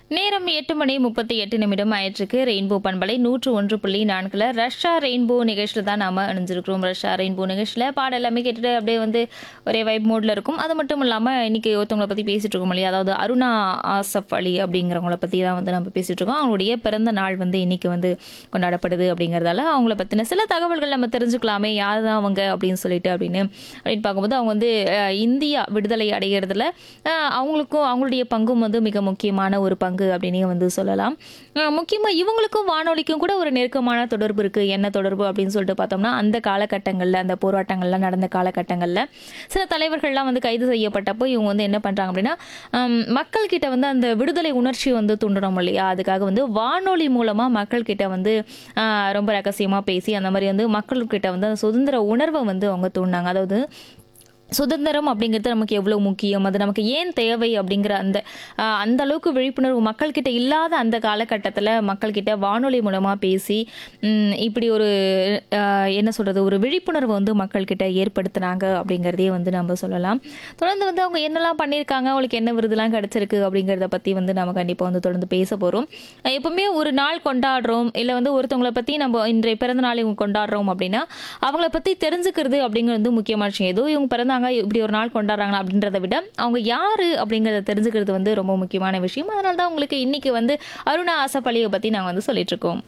நேரம் எட்டு மணி முப்பத்தி எட்டு நிமிடம் ஆயிற்றுக்கு ரெயின்போ பண்பலை நூற்று ஒன்று புள்ளி நான்குல ரஷ்யா ரெயின்போ நிகழ்ச்சியில் தான் நாம இணைஞ்சிருக்கிறோம் ரஷ்யா ரெயின்போ நிகழ்ச்சியில் பாடம் எல்லாமே கேட்டுட்டு அப்படியே வந்து ஒரே வைப் மோட்ல இருக்கும் அது மட்டும் இல்லாமல் இன்னைக்கு ஒருத்தவங்களை பற்றி பேசிட்டு இருக்கோம் இல்லையா அதாவது அருணா ஆசப் அலி அப்படிங்கிறவங்கள பற்றி தான் வந்து நம்ம பேசிட்டு இருக்கோம் அவங்களுடைய பிறந்த நாள் வந்து இன்னைக்கு வந்து கொண்டாடப்படுது அப்படிங்கிறதால அவங்கள பற்றின சில தகவல்கள் நம்ம தெரிஞ்சுக்கலாமே யார் தான் அவங்க அப்படின்னு சொல்லிட்டு அப்படின்னு அப்படின்னு பார்க்கும்போது அவங்க வந்து அஹ், இந்தியா விடுதலை அடைகிறதுல அஹ், அவங்களுக்கும் அவங்களுடைய பங்கும் வந்து மிக முக்கியமான ஒரு பங்கு அப்படின்னே வந்து சொல்லலாம் அஹ், முக்கியமா இவங்களுக்கும் வானொலிக்கும் கூட ஒரு நெருக்கமான தொடர்பு இருக்கு என்ன தொடர்பு அப்படின்னு சொல்லிட்டு பார்த்தோம்னா அந்த காலகட்டங்களில் அந்த போராட்டங்கள்லாம் நடந்த காலகட்டங்களில் சில தலைவர்கள்லாம் வந்து கைது செய்யப்பட்டப்போ இவங்க வந்து என்ன பண்றாங்க அப்படின்னா ஹம், மக்கள் கிட்ட வந்து அந்த விடுதலை உணர்ச்சி வந்து தூண்டணும் இல்லையா அதுக்காக வந்து வானொலி மூலமா மக்கள் கிட்ட வந்து ஆஹ், ரொம்ப ரகசியமா பேசி அந்த மாதிரி வந்து மக்கள்கிட்ட வந்து அந்த சுதந்திர உணர்வை வந்து அவங்க தூண்டினாங்க அதாவது சுதந்திரம் அப்படிங்கிறது நமக்கு எவ்வளோ முக்கியம் அது நமக்கு ஏன் தேவை அப்படிங்கிற அந்த ஆஹ், அந்த அளவுக்கு விழிப்புணர்வு மக்கள்கிட்ட இல்லாத அந்த காலகட்டத்தில் மக்கள்கிட்ட வானொலி மூலமாக பேசி ம், இப்படி ஒரு ஆஹ், என்ன சொல்கிறது ஒரு விழிப்புணர்வு வந்து மக்கள்கிட்ட ஏற்படுத்தினாங்க அப்படிங்கிறதையே வந்து நம்ம சொல்லலாம் தொடர்ந்து வந்து அவங்க என்னெல்லாம் பண்ணியிருக்காங்க அவங்களுக்கு என்ன விருதுலாம் கிடைச்சிருக்கு அப்படிங்கிறத பற்றி வந்து நம்ம கண்டிப்பாக வந்து தொடர்ந்து பேச போகிறோம் எப்பவுமே ஒரு நாள் கொண்டாடுறோம் இல்லை வந்து ஒருத்தவங்களை பற்றி நம்ம இன்றைய பிறந்த நாள் இவங்க கொண்டாடுறோம் அப்படின்னா அவங்கள பற்றி தெரிஞ்சுக்கிறது அப்படிங்கிறது வந்து முக்கியமான விஷயம் ஏதோ இவங்க பிறந்தாங்க இப்படி ஒரு நாள் கொண்டாடுறாங்க அப்படின்றத விட அவங்க யாரு அப்படிங்கிறத தெரிஞ்சுக்கிறது வந்து ரொம்ப முக்கியமான விஷயம் அதனால தான் உங்களுக்கு இன்னைக்கு வந்து அருணா ஆசப்பள்ளியை பற்றி நாங்கள் வந்து சொல்லிட்டு இருக்கோம்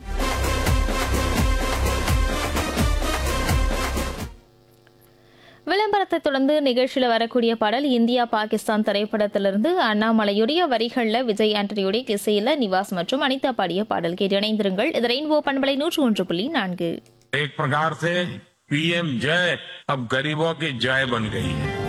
விளம்பரத்தை தொடர்ந்து நிகழ்ச்சியில் வரக்கூடிய பாடல் இந்தியா பாகிஸ்தான் திரைப்படத்திலிருந்து அண்ணாமலையுடைய வரிகளில் விஜய் ஆண்டனியுடைய இசையில் நிவாஸ் மற்றும் அனிதா பாடிய பாடல் கேட்டு இணைந்திருங்கள் இது ரெயின்போ பண்பலை நூற்று ஒன்று புள்ளி நான்கு एक प्रकार से पीएम जय अब गरीबों की जय बन गई है